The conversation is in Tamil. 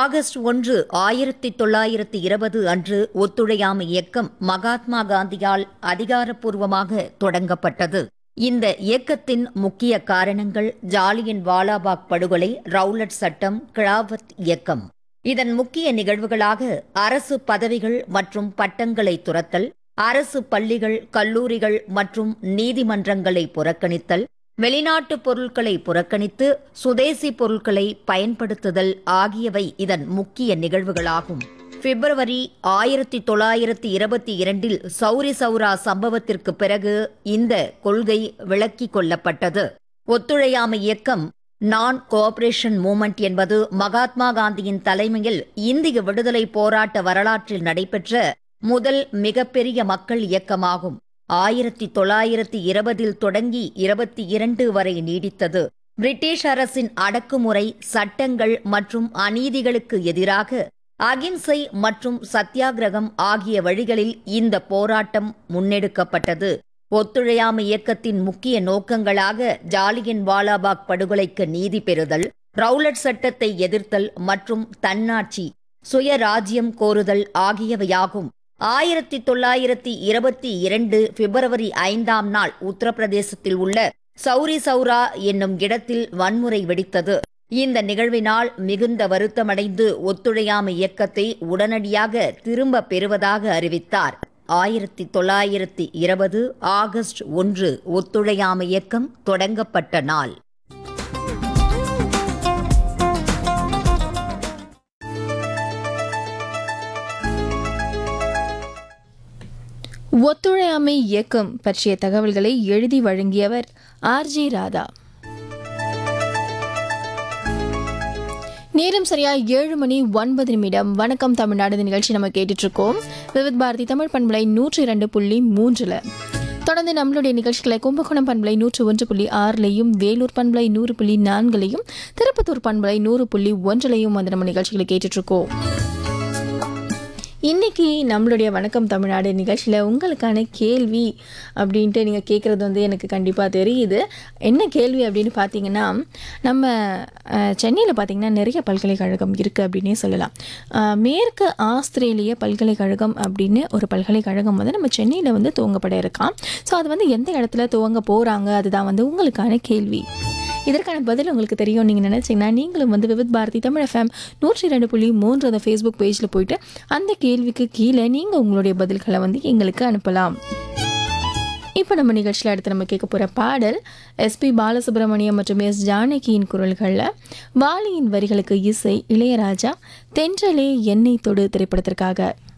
ஆகஸ்ட் ஒன்று ஆயிரத்தி தொள்ளாயிரத்தி இருபது அன்று ஒத்துழையாமை இயக்கம் மகாத்மா காந்தியால் அதிகாரப்பூர்வமாக தொடங்கப்பட்டது இந்த இயக்கத்தின் முக்கிய காரணங்கள் ஜாலியன் வாலாபாக் படுகொலை ரவுலட் சட்டம் கிளாவத் இயக்கம் இதன் முக்கிய நிகழ்வுகளாக அரசு பதவிகள் மற்றும் பட்டங்களை துரத்தல் அரசு பள்ளிகள் கல்லூரிகள் மற்றும் நீதிமன்றங்களை புறக்கணித்தல் வெளிநாட்டு பொருட்களை புறக்கணித்து சுதேசி பொருட்களை பயன்படுத்துதல் ஆகியவை இதன் முக்கிய நிகழ்வுகளாகும் பிப்ரவரி ஆயிரத்தி தொள்ளாயிரத்தி இருபத்தி இரண்டில் சௌரி சௌரா சம்பவத்திற்கு பிறகு இந்த கொள்கை விலக்கிக் கொள்ளப்பட்டது ஒத்துழையாமை இயக்கம் நான் கோஆபரேஷன் மூமெண்ட் என்பது மகாத்மா காந்தியின் தலைமையில் இந்திய விடுதலை போராட்ட வரலாற்றில் நடைபெற்ற முதல் மிகப்பெரிய மக்கள் இயக்கமாகும் ஆயிரத்தி தொள்ளாயிரத்தி இருபதில் தொடங்கி இருபத்தி இரண்டு வரை நீடித்தது பிரிட்டிஷ் அரசின் அடக்குமுறை சட்டங்கள் மற்றும் அநீதிகளுக்கு எதிராக அகிம்சை மற்றும் சத்தியாகிரகம் ஆகிய வழிகளில் இந்த போராட்டம் முன்னெடுக்கப்பட்டது ஒத்துழையாமை இயக்கத்தின் முக்கிய நோக்கங்களாக ஜாலியன் வாலாபாக் படுகொலைக்கு நீதி பெறுதல் ரவுலட் சட்டத்தை எதிர்த்தல் மற்றும் தன்னாட்சி சுயராஜ்யம் கோருதல் ஆகியவையாகும் ஆயிரத்தி தொள்ளாயிரத்தி இருபத்தி இரண்டு பிப்ரவரி ஐந்தாம் நாள் உத்தரப்பிரதேசத்தில் உள்ள சௌரி சௌரா என்னும் இடத்தில் வன்முறை வெடித்தது இந்த நிகழ்வினால் மிகுந்த வருத்தமடைந்து ஒத்துழையாமை இயக்கத்தை உடனடியாக திரும்ப பெறுவதாக அறிவித்தார் ஆயிரத்தி தொள்ளாயிரத்தி இருபது ஆகஸ்ட் ஒன்று ஒத்துழையாமை இயக்கம் தொடங்கப்பட்ட நாள் ஒத்துழையாமை இயக்கம் பற்றிய தகவல்களை எழுதி வழங்கியவர் ஆர்ஜி ராதா நேரம் சரியா ஏழு மணி ஒன்பது நிமிடம் வணக்கம் தமிழ்நாடு இந்த நிகழ்ச்சி நம்ம கேட்டுட்டு இருக்கோம் விவித் பாரதி தமிழ் பண்பலை நூற்றி இரண்டு புள்ளி மூன்றுல தொடர்ந்து நம்மளுடைய நிகழ்ச்சிகளை கும்பகோணம் பண்பலை நூற்று ஒன்று புள்ளி ஆறுலையும் வேலூர் பண்பலை நூறு புள்ளி நான்குலையும் திருப்பத்தூர் பண்பலை நூறு புள்ளி ஒன்றுலையும் வந்து நம்ம நிகழ்ச்சிகளை கேட்டுட்டு இருக்கோம் இன்னைக்கு நம்மளுடைய வணக்கம் தமிழ்நாடு நிகழ்ச்சியில் உங்களுக்கான கேள்வி அப்படின்ட்டு நீங்கள் கேட்குறது வந்து எனக்கு கண்டிப்பாக தெரியுது என்ன கேள்வி அப்படின்னு பார்த்தீங்கன்னா நம்ம சென்னையில் பார்த்தீங்கன்னா நிறைய பல்கலைக்கழகம் இருக்குது அப்படின்னே சொல்லலாம் அஹ், மேற்கு ஆஸ்திரேலிய பல்கலைக்கழகம் அப்படின்னு ஒரு பல்கலைக்கழகம் வந்து நம்ம சென்னையில் வந்து துவங்கப்பட இருக்கான் ஸோ அது வந்து எந்த இடத்துல துவங்க போகிறாங்க அதுதான் வந்து உங்களுக்கான கேள்வி இதற்கான பதில் உங்களுக்கு தெரியும் நீங்கள் நினச்சிங்கன்னா நீங்களும் வந்து விவித் பாரதி தமிழ் எஃப்எம் நூற்றி ரெண்டு புள்ளி மூன்று அந்த ஃபேஸ்புக் பேஜில் போயிட்டு அந்த கேள்விக்கு கீழே நீங்கள் உங்களுடைய பதில்களை வந்து எங்களுக்கு அனுப்பலாம் இப்போ நம்ம நிகழ்ச்சியில் அடுத்து நம்ம கேட்க போகிற பாடல் எஸ்பி பாலசுப்ரமணியம் மற்றும் எஸ் ஜானகியின் குரல்களில் வாலியின் வரிகளுக்கு இசை இளையராஜா தென்றலே எண்ணெய் தொடு திரைப்படத்திற்காக